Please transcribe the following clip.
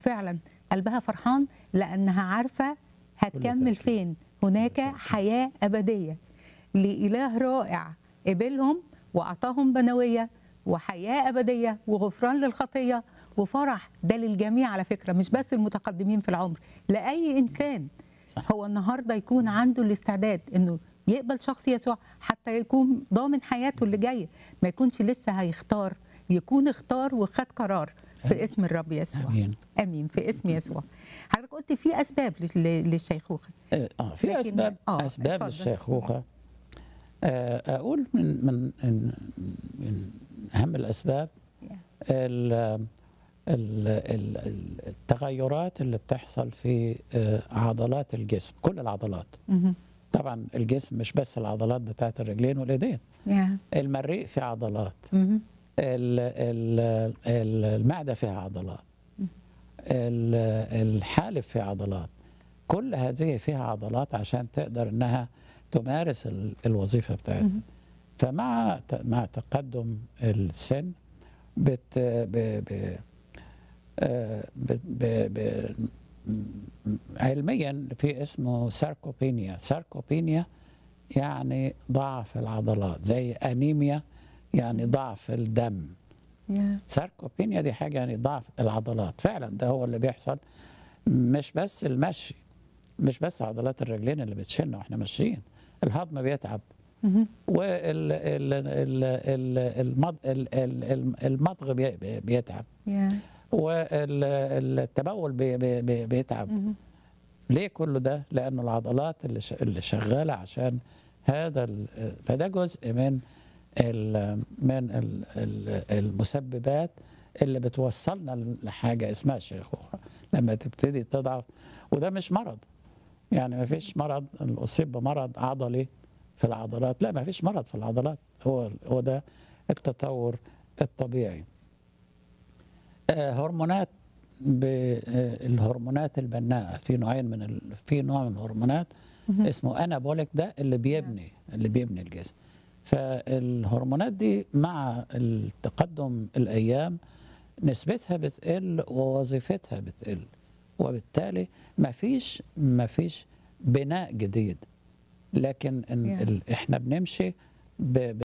فعلا قلبها فرحان لانها عارفه هتكمل تأكيد. فين هناك حياه ابديه لاله رائع قبلهم واعطاهم بنويه وحياه ابديه وغفران للخطيه وفرح ده للجميع على فكره مش بس المتقدمين في العمر لاي انسان صح. هو النهارده يكون عنده الاستعداد انه يقبل شخص يسوع حتى يكون ضامن حياته اللي جايه ما يكونش لسه هيختار يكون اختار وخد قرار في آمين. اسم الرب يسوع امين امين في اسم يسوع حضرتك قلت في اسباب لل- للشيخوخه اه آه، في لكن- اسباب آه، اسباب اتفضل. للشيخوخه آه، اقول من من من من اهم الاسباب ال- ال- ال- ال- التغيرات اللي بتحصل في آه، عضلات الجسم كل العضلات مهم. طبعا الجسم مش بس العضلات بتاعت الرجلين والايدين يا المريء في عضلات مهم. ال- ال- ال- المعدة فيها عضلات ال- الحالب فيه عضلات كل هذه فيها عضلات عشان تقدر انها تمارس ال- الوظيفة بتاعتها مهم. فمع ت- مع تقدم السن بت ب ب آه، ب ب ب م- علميا في اسمه ساركوبينيا ساركوبينيا يعني ضعف العضلات زي انيميا يعني ضعف الدم يا ساركوبينيا دي حاجه يعني ضعف العضلات فعلا ده هو اللي بيحصل مش بس المشي مش بس عضلات الرجلين اللي بتشن واحنا ماشيين الهضم بيتعب مهم. والمضغ بيتعب يا والتبول بي- بي- بي- بيتعب مهم. ليه كل ده؟ لأن العضلات اللي ش- اللي شغالة عشان هذا ال- فده جزء من ال من ال ال المسببات اللي بتوصلنا لحاجة اسمها الشيخوخة لما تبتدي تضعف وده مش مرض يعني ما فيش مرض أصيب بمرض عضلي في العضلات لا ما فيش مرض في العضلات هو هو ده التطور الطبيعي آه، هرمونات ب- آه، الهرمونات البناءة في نوعين من ال... في نوع من الهرمونات مهم. اسمه انابوليك ده اللي بيبني اللي بيبني الجسم فالهرمونات دي مع التقدم الايام نسبتها بتقل ووظيفتها بتقل وبالتالي ما فيش ما فيش بناء جديد لكن إن Yeah. ال... احنا بنمشي ب...